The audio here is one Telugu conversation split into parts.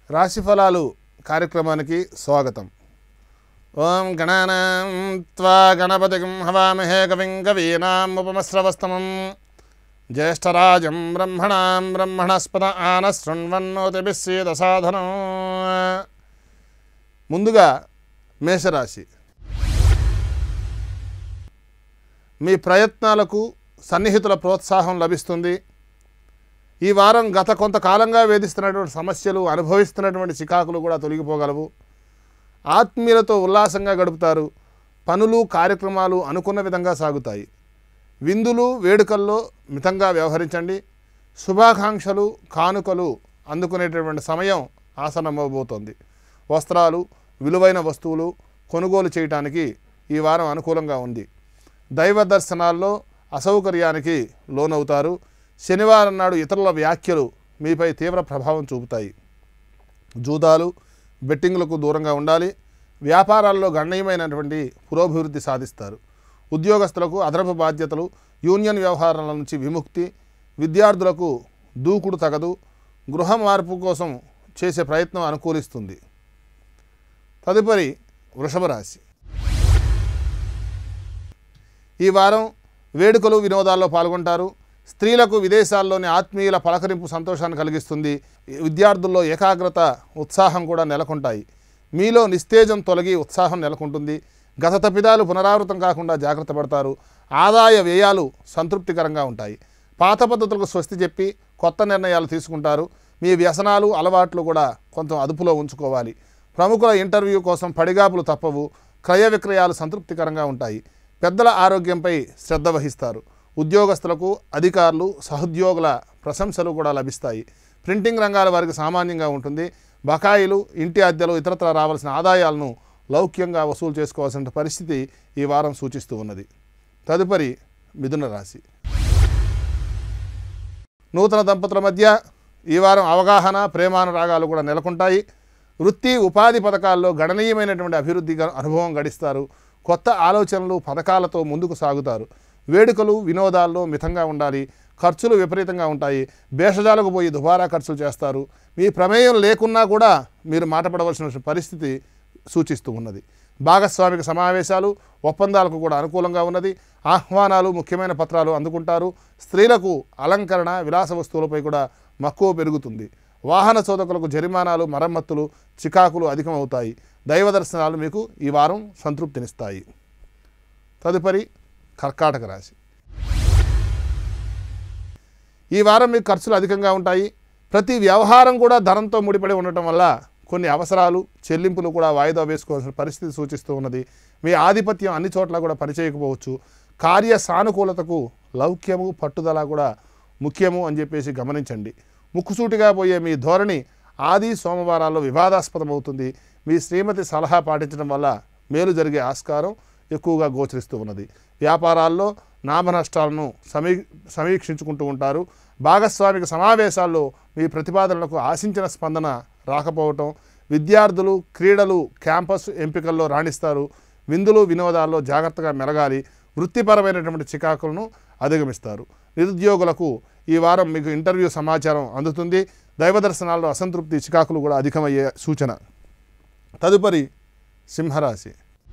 రాశిఫలాలు కార్యక్రమానికి స్వాగతం ఓం గణానాం త్వా గణపతిం హవామహే కవిం కవీనాం ఉపమశ్రవస్తమం జ్యేష్ఠరాజం బ్రహ్మణాం బ్రహ్మణస్పద ఆన శృణ్వన్నోతిభిస్సీద సాధనం ముందుగా మేషరాశి మీ ప్రయత్నాలకు సన్నిహితుల ప్రోత్సాహం లభిస్తుంది ఈ వారం గత కొంతకాలంగా వేధిస్తున్నటువంటి సమస్యలు అనుభవిస్తున్నటువంటి చికాకులు కూడా తొలగిపోగలవు ఆత్మీయులతో ఉల్లాసంగా గడుపుతారు పనులు కార్యక్రమాలు అనుకున్న విధంగా సాగుతాయి విందులు వేడుకల్లో మితంగా వ్యవహరించండి శుభాకాంక్షలు కానుకలు అందుకునేటటువంటి సమయం ఆసన్నమవబోతోంది వస్త్రాలు విలువైన వస్తువులు కొనుగోలు చేయటానికి ఈ వారం అనుకూలంగా ఉంది దైవ దర్శనాల్లో అసౌకర్యానికి లోనవుతారు శనివారం నాడు ఇతరుల వ్యాఖ్యలు మీపై తీవ్ర ప్రభావం చూపుతాయి జూదాలు బెట్టింగ్లకు దూరంగా ఉండాలి వ్యాపారాల్లో గణనీయమైనటువంటి పురోభివృద్ధి సాధిస్తారు ఉద్యోగస్తులకు అదనపు బాధ్యతలు యూనియన్ వ్యవహారాల నుంచి విముక్తి విద్యార్థులకు దూకుడు తగదు గృహ మార్పు కోసం చేసే ప్రయత్నం అనుకూలిస్తుంది తదుపరి వృషభ రాశి ఈ వారం వేడుకలు వినోదాల్లో పాల్గొంటారు స్త్రీలకు విదేశాల్లోని ఆత్మీయుల పలకరింపు సంతోషాన్ని కలిగిస్తుంది విద్యార్థుల్లో ఏకాగ్రత ఉత్సాహం కూడా నెలకొంటాయి మీలో నిస్తేజం తొలగి ఉత్సాహం నెలకొంటుంది గత తప్పిదాలు పునరావృతం కాకుండా జాగ్రత్త పడతారు ఆదాయ వ్యయాలు సంతృప్తికరంగా ఉంటాయి పాత పద్ధతులకు స్వస్తి చెప్పి కొత్త నిర్ణయాలు తీసుకుంటారు మీ వ్యసనాలు అలవాట్లు కూడా కొంత అదుపులో ఉంచుకోవాలి ప్రముఖుల ఇంటర్వ్యూ కోసం పడిగాపులు తప్పవు క్రయ విక్రయాలు సంతృప్తికరంగా ఉంటాయి పెద్దల ఆరోగ్యంపై శ్రద్ధ వహిస్తారు ఉద్యోగస్తులకు అధికారులు సహోద్యోగుల ప్రశంసలు కూడా లభిస్తాయి ప్రింటింగ్ రంగాల వారికి సామాన్యంగా ఉంటుంది బకాయిలు ఇంటి అద్దెలు ఇతరత్ర రావాల్సిన ఆదాయాలను లౌక్యంగా వసూలు చేసుకోవాల్సిన పరిస్థితి ఈ వారం సూచిస్తూ ఉన్నది తదుపరి మిథున రాశి నూతన దంపతుల మధ్య ఈ వారం అవగాహన ప్రేమానురాగాలు కూడా నెలకొంటాయి వృత్తి ఉపాధి పథకాల్లో గణనీయమైనటువంటి అభివృద్ధి గ- అనుభవం గడిస్తారు కొత్త ఆలోచనలు పథకాలతో ముందుకు సాగుతారు వేడుకలు వినోదాల్లో మితంగా ఉండాలి ఖర్చులు విపరీతంగా ఉంటాయి భేషజాలకు పోయి దుబారా ఖర్చులు చేస్తారు మీ ప్రమేయం లేకున్నా కూడా మీరు మాటపడవలసిన పరిస్థితి సూచిస్తూ ఉన్నది భాగస్వామిక సమావేశాలు ఒప్పందాలకు కూడా అనుకూలంగా ఉన్నది ఆహ్వానాలు ముఖ్యమైన పత్రాలు అందుకుంటారు స్త్రీలకు అలంకరణ విలాస వస్తువులపై కూడా మక్కువ పెరుగుతుంది వాహన చోదకులకు జరిమానాలు మరమ్మతులు చికాకులు అధికమవుతాయి దైవ దర్శనాలు మీకు ఈ వారం సంతృప్తినిస్తాయి తదుపరి కర్కాటక రాశి ఈ వారం మీకు ఖర్చులు అధికంగా ఉంటాయి ప్రతి వ్యవహారం కూడా ధనంతో ముడిపడి ఉండటం వల్ల కొన్ని అవసరాలు చెల్లింపులు కూడా వాయిదా వేసుకోవాల్సిన పరిస్థితి సూచిస్తూ ఉన్నది మీ ఆధిపత్యం అన్ని చోట్ల కూడా పనిచేయకపోవచ్చు కార్య సానుకూలతకు లౌక్యము పట్టుదల కూడా ముఖ్యము అని చెప్పేసి గమనించండి ముక్కుసూటిగా పోయే మీ ధోరణి ఆది సోమవారాల్లో వివాదాస్పదమవుతుంది మీ శ్రీమతి సలహా పాటించడం వల్ల మేలు జరిగే ఆస్కారం ఎక్కువగా గోచరిస్తూ ఉన్నది వ్యాపారాల్లో నామ నష్టాలను సమీ సమీక్షించుకుంటూ ఉంటారు భాగస్వామిక సమావేశాల్లో మీ ప్రతిపాదనలకు ఆశించిన స్పందన రాకపోవటం విద్యార్థులు క్రీడలు క్యాంపస్ ఎంపికల్లో రాణిస్తారు విందులు వినోదాల్లో జాగ్రత్తగా మెలగాలి వృత్తిపరమైనటువంటి చికాకులను అధిగమిస్తారు నిరుద్యోగులకు ఈ వారం మీకు ఇంటర్వ్యూ సమాచారం అందుతుంది దైవ దర్శనాల్లో అసంతృప్తి చికాకులు కూడా అధికమయ్యే సూచన తదుపరి సింహరాశి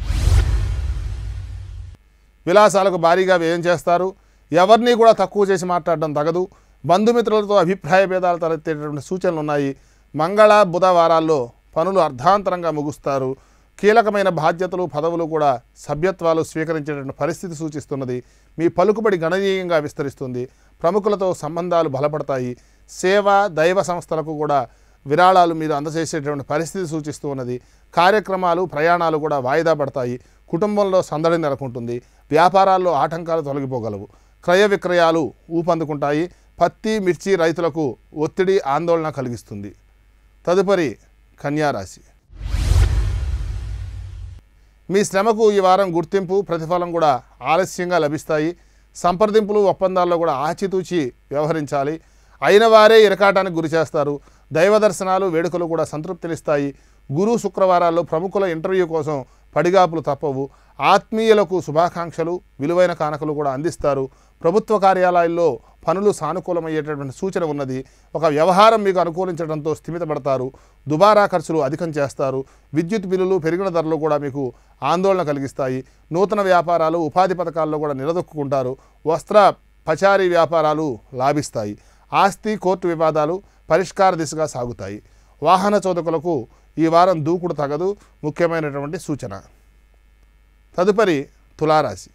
విలాసాలకు భారీగా వ్యయం చేస్తారు ఎవరిని కూడా తక్కువ చేసి మాట్లాడడం తగదు బంధుమిత్రులతో అభిప్రాయ భేదాలు తలెత్తేటటువంటి సూచనలు ఉన్నాయి మంగళ బుధవారాల్లో పనులు అర్ధాంతరంగా ముగుస్తారు కీలకమైన బాధ్యతలు పదవులు కూడా సభ్యత్వాలు స్వీకరించేటటువంటి పరిస్థితి సూచిస్తున్నది మీ పలుకుబడి గణనీయంగా విస్తరిస్తుంది ప్రముఖులతో సంబంధాలు బలపడతాయి సేవ దైవ సంస్థలకు కూడా విరాళాలు మీరు అందజేసేటువంటి పరిస్థితి సూచిస్తూ ఉన్నది కార్యక్రమాలు ప్రయాణాలు కూడా వాయిదా పడతాయి కుటుంబంలో సందడి నెలకొంటుంది వ్యాపారాల్లో ఆటంకాలు తొలగిపోగలవు క్రయ విక్రయాలు ఊపందుకుంటాయి పత్తి మిర్చి రైతులకు ఒత్తిడి ఆందోళన కలిగిస్తుంది తదుపరి కన్యారాశి మీ శ్రమకు ఈ వారం గుర్తింపు ప్రతిఫలం కూడా ఆలస్యంగా లభిస్తాయి సంప్రదింపులు ఒప్పందాల్లో కూడా ఆచితూచి వ్యవహరించాలి అయిన వారే ఇరకాటానికి గురి చేస్తారు దైవ దర్శనాలు వేడుకలు కూడా సంతృప్తినిస్తాయి గురు శుక్రవారాల్లో ప్రముఖుల ఇంటర్వ్యూ కోసం పడిగాపులు తప్పవు ఆత్మీయులకు శుభాకాంక్షలు విలువైన కానుకలు కూడా అందిస్తారు ప్రభుత్వ కార్యాలయాల్లో పనులు సానుకూలమయ్యేటటువంటి సూచన ఉన్నది ఒక వ్యవహారం మీకు అనుకూలించడంతో స్థిమితపడతారు దుబారా ఖర్చులు అధికం చేస్తారు విద్యుత్ బిల్లులు పెరిగిన ధరలు కూడా మీకు ఆందోళన కలిగిస్తాయి నూతన వ్యాపారాలు ఉపాధి పథకాల్లో కూడా నిలదొక్కుంటారు వస్త్ర పచారీ వ్యాపారాలు లాభిస్తాయి ఆస్తి కోర్టు వివాదాలు పరిష్కార దిశగా సాగుతాయి వాహన చోదకులకు ఈ వారం దూకుడు తగదు ముఖ్యమైనటువంటి సూచన తదుపరి తులారాశి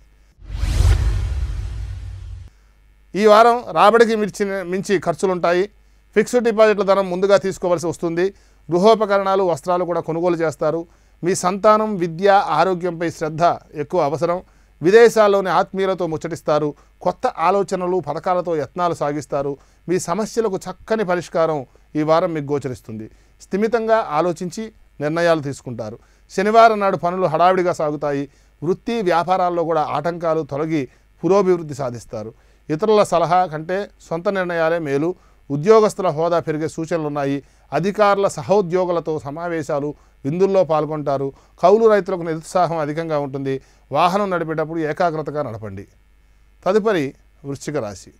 ఈ వారం రాబడికి మించి మించి ఖర్చులుంటాయి ఫిక్స్డ్ డిపాజిట్ల ధనం ముందుగా తీసుకోవాల్సి వస్తుంది గృహోపకరణాలు వస్త్రాలు కూడా కొనుగోలు చేస్తారు మీ సంతానం విద్య ఆరోగ్యంపై శ్రద్ధ ఎక్కువ అవసరం విదేశాల్లోని ఆత్మీయులతో ముచ్చటిస్తారు కొత్త ఆలోచనలు పథకాలతో యత్నాలు సాగిస్తారు మీ సమస్యలకు చక్కని పరిష్కారం ఈ వారం మీకు గోచరిస్తుంది స్థిమితంగా ఆలోచించి నిర్ణయాలు తీసుకుంటారు శనివారం నాడు పనులు హడావిడిగా సాగుతాయి వృత్తి వ్యాపారాల్లో కూడా ఆటంకాలు తొలగి పురోభివృద్ధి సాధిస్తారు ఇతరుల సలహా కంటే సొంత నిర్ణయాలే మేలు ఉద్యోగస్తుల హోదా పెరిగే సూచనలు ఉన్నాయి అధికారుల సహోద్యోగులతో సమావేశాలు విందుల్లో పాల్గొంటారు కౌలు రైతులకు నిరుత్సాహం అధికంగా ఉంటుంది వాహనం నడిపేటప్పుడు ఏకాగ్రతగా నడపండి తదుపరి వృశ్చిక రాశి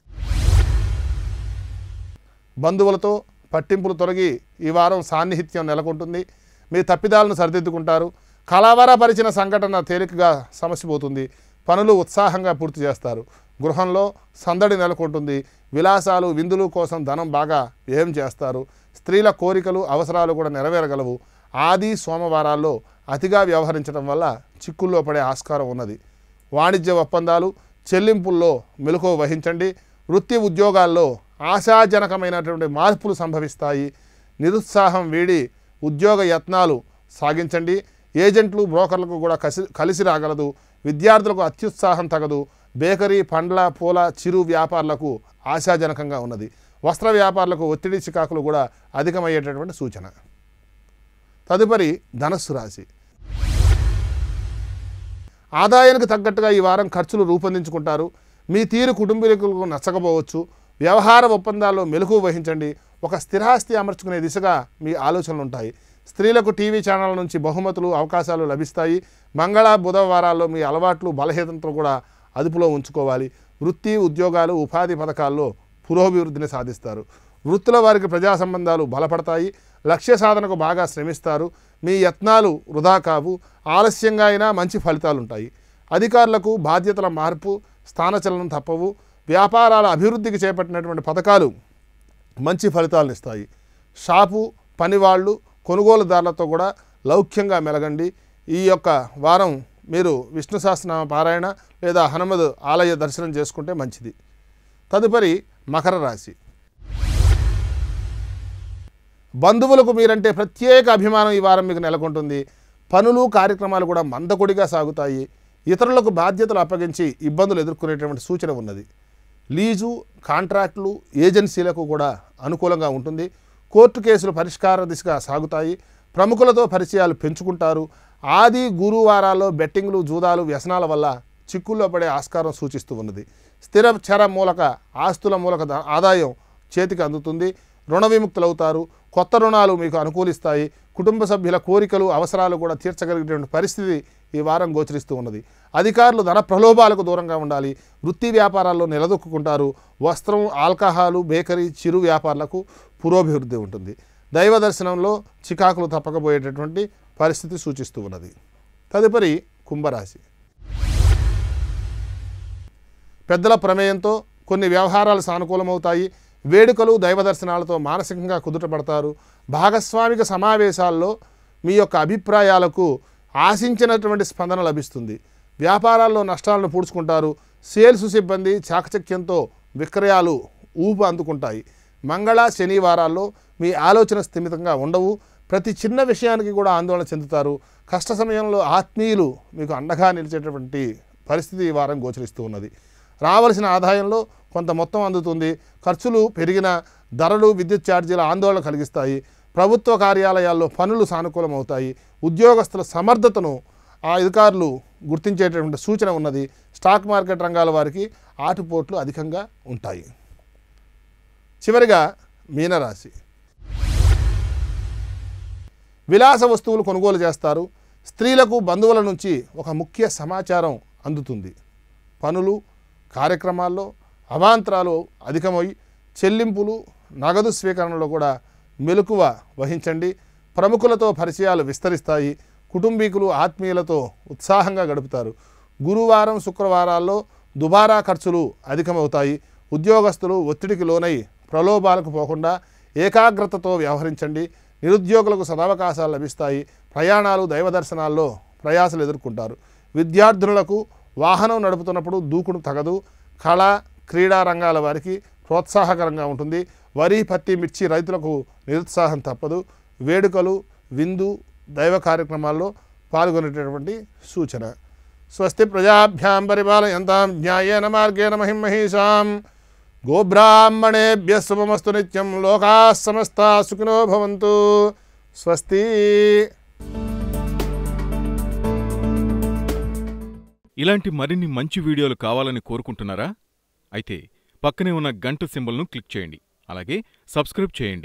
బంధువులతో పట్టింపులు తొలగి ఈ వారం సాన్నిహిత్యం నెలకొంటుంది మీ తప్పిదాలను సరిదిద్దుకుంటారు కలవరపరిచిన సంఘటన తేలికగా సమసిపోతుంది పనులు ఉత్సాహంగా పూర్తి చేస్తారు గృహంలో సందడి నెలకొంటుంది విలాసాలు విందులు కోసం ధనం బాగా వ్యయం చేస్తారు స్త్రీల కోరికలు అవసరాలు కూడా నెరవేరగలవు ఆది సోమవారాల్లో అతిగా వ్యవహరించడం వల్ల చిక్కుల్లో పడే ఆస్కారం ఉన్నది వాణిజ్య ఒప్పందాలు చెల్లింపుల్లో మెలకువ వహించండి వృత్తి ఉద్యోగాల్లో ఆశాజనకమైనటువంటి మార్పులు సంభవిస్తాయి నిరుత్సాహం వీడి ఉద్యోగ యత్నాలు సాగించండి ఏజెంట్లు బ్రోకర్లకు కూడా కసి కలిసి రాగలదు విద్యార్థులకు అత్యుత్సాహం తగదు బేకరీ పండ్ల పూల చిరు వ్యాపారులకు ఆశాజనకంగా ఉన్నది వస్త్ర వ్యాపారులకు ఒత్తిడి చికాకులు కూడా అధికమయ్యేటటువంటి సూచన తదుపరి ధనస్సు రాశి ఆదాయానికి తగ్గట్టుగా ఈ వారం ఖర్చులు రూపొందించుకుంటారు మీ తీరు కుటుంబీకులకు నచ్చకపోవచ్చు వ్యవహార ఒప్పందాల్లో మెలకువ వహించండి ఒక స్థిరాస్తి అమర్చుకునే దిశగా మీ ఆలోచనలు ఉంటాయి స్త్రీలకు టీవీ ఛానళ్ళ నుంచి బహుమతులు అవకాశాలు లభిస్తాయి మంగళ బుధవారాల్లో మీ అలవాట్లు బలహీనతలు కూడా అదుపులో ఉంచుకోవాలి వృత్తి ఉద్యోగాలు ఉపాధి పథకాల్లో పురోభివృద్ధిని సాధిస్తారు వృత్తుల వారికి ప్రజా సంబంధాలు బలపడతాయి లక్ష్య సాధనకు బాగా శ్రమిస్తారు మీ యత్నాలు వృధా కావు ఆలస్యంగా అయినా మంచి ఫలితాలు ఉంటాయి అధికారులకు బాధ్యతల మార్పు స్థానచలనం తప్పవు వ్యాపారాల అభివృద్ధికి చేపట్టినటువంటి పథకాలు మంచి ఫలితాలను ఇస్తాయి షాపు పనివాళ్ళు కొనుగోలుదారులతో కూడా లౌక్యంగా మెలగండి ఈ యొక్క వారం మీరు విష్ణు సహస్రనామ పారాయణ లేదా హనుమద్ ఆలయ దర్శనం చేసుకుంటే మంచిది తదుపరి మకర రాశి బంధువులకు మీరంటే ప్రత్యేక అభిమానం ఈ వారం మీకు నెలకొంటుంది పనులు కార్యక్రమాలు కూడా మందకొడిగా సాగుతాయి ఇతరులకు బాధ్యతలు అప్పగించి ఇబ్బందులు ఎదుర్కొనేటువంటి సూచన ఉన్నది లీజు కాంట్రాక్టులు ఏజెన్సీలకు కూడా అనుకూలంగా ఉంటుంది కోర్టు కేసులు పరిష్కార దిశగా సాగుతాయి ప్రముఖులతో పరిచయాలు పెంచుకుంటారు ఆది గురువారాల్లో బెట్టింగ్లు జూదాలు వ్యసనాల వల్ల చిక్కుల్లో పడే ఆస్కారం సూచిస్తూ ఉన్నది స్థిర చర మూలక ఆస్తుల మూలక ద- ఆదాయం చేతికి అందుతుంది రుణ విముక్తులవుతారు కొత్త రుణాలు మీకు అనుకూలిస్తాయి కుటుంబ సభ్యుల కోరికలు అవసరాలు కూడా తీర్చగలిగేటువంటి పరిస్థితి ఈ వారం గోచరిస్తూ ఉన్నది అధికారులు ధన ప్రలోభాలకు దూరంగా ఉండాలి వృత్తి వ్యాపారాల్లో నిలదొక్కుంటారు వస్త్రం ఆల్కహాలు బేకరీ చిరు వ్యాపారులకు పురోభివృద్ధి ఉంటుంది దైవ దర్శనంలో చికాకులు తప్పకపోయేటటువంటి పరిస్థితి సూచిస్తూ ఉన్నది తదుపరి కుంభరాశి పెద్దల ప్రమేయంతో కొన్ని వ్యవహారాలు సానుకూలమవుతాయి వేడుకలు దైవ దర్శనాలతో మానసికంగా కుదుటపడతారు భాగస్వామిక సమావేశాల్లో మీ యొక్క అభిప్రాయాలకు ఆశించినటువంటి స్పందన లభిస్తుంది వ్యాపారాల్లో నష్టాలను పూడ్చుకుంటారు సేల్స్ సిబ్బంది చాకచక్యంతో విక్రయాలు ఊపు అందుకుంటాయి మంగళ శనివారాల్లో మీ ఆలోచన స్థిమితంగా ఉండవు ప్రతి చిన్న విషయానికి కూడా ఆందోళన చెందుతారు కష్ట సమయంలో ఆత్మీయులు మీకు అండగా నిలిచేటటువంటి పరిస్థితి ఈ వారం గోచరిస్తూ ఉన్నది రావలసిన ఆదాయంలో కొంత మొత్తం అందుతుంది ఖర్చులు పెరిగిన ధరలు విద్యుత్ ఛార్జీల ఆందోళన కలిగిస్తాయి ప్రభుత్వ కార్యాలయాల్లో పనులు సానుకూలమవుతాయి ఉద్యోగస్తుల సమర్థతను ఆ అధికారులు గుర్తించేటటువంటి సూచన ఉన్నది స్టాక్ మార్కెట్ రంగాల వారికి ఆటుపోట్లు అధికంగా ఉంటాయి చివరిగా మీనరాశి విలాస వస్తువులు కొనుగోలు చేస్తారు స్త్రీలకు బంధువుల నుంచి ఒక ముఖ్య సమాచారం అందుతుంది పనులు కార్యక్రమాల్లో అవాంతరాలు అధికమై చెల్లింపులు నగదు స్వీకరణలో కూడా మెలకువ వహించండి ప్రముఖులతో పరిచయాలు విస్తరిస్తాయి కుటుంబీకులు ఆత్మీయులతో ఉత్సాహంగా గడుపుతారు గురువారం శుక్రవారాల్లో దుబారా ఖర్చులు అధికమవుతాయి ఉద్యోగస్తులు ఒత్తిడికి లోనై ప్రలోభాలకు పోకుండా ఏకాగ్రతతో వ్యవహరించండి నిరుద్యోగులకు సదవకాశాలు లభిస్తాయి ప్రయాణాలు దైవ దర్శనాల్లో ప్రయాసలు ఎదుర్కొంటారు విద్యార్థులకు వాహనం నడుపుతున్నప్పుడు దూకుడు తగదు కళ క్రీడా రంగాల వారికి ప్రోత్సాహకరంగా ఉంటుంది వరి పత్తి మిర్చి రైతులకు నిరుత్సాహం తప్పదు వేడుకలు విందు దైవ కార్యక్రమాల్లో పాల్గొనేటటువంటి సూచన స్వస్తి ప్రజాభ్యాం పరిపాలయంతాం న్యాయేన మార్గేణ మహిం మహిషాం గోబ్రాహ్మణేభ్య శుభమస్తు నిత్యం లోకా సమస్త సుఖినో భవంతు స్వస్తి ఇలాంటి మరిన్ని మంచి వీడియోలు కావాలని కోరుకుంటున్నారా అయితే పక్కనే ఉన్న గంట సింబల్ను క్లిక్ చేయండి అలాగే సబ్స్క్రైబ్ చేయండి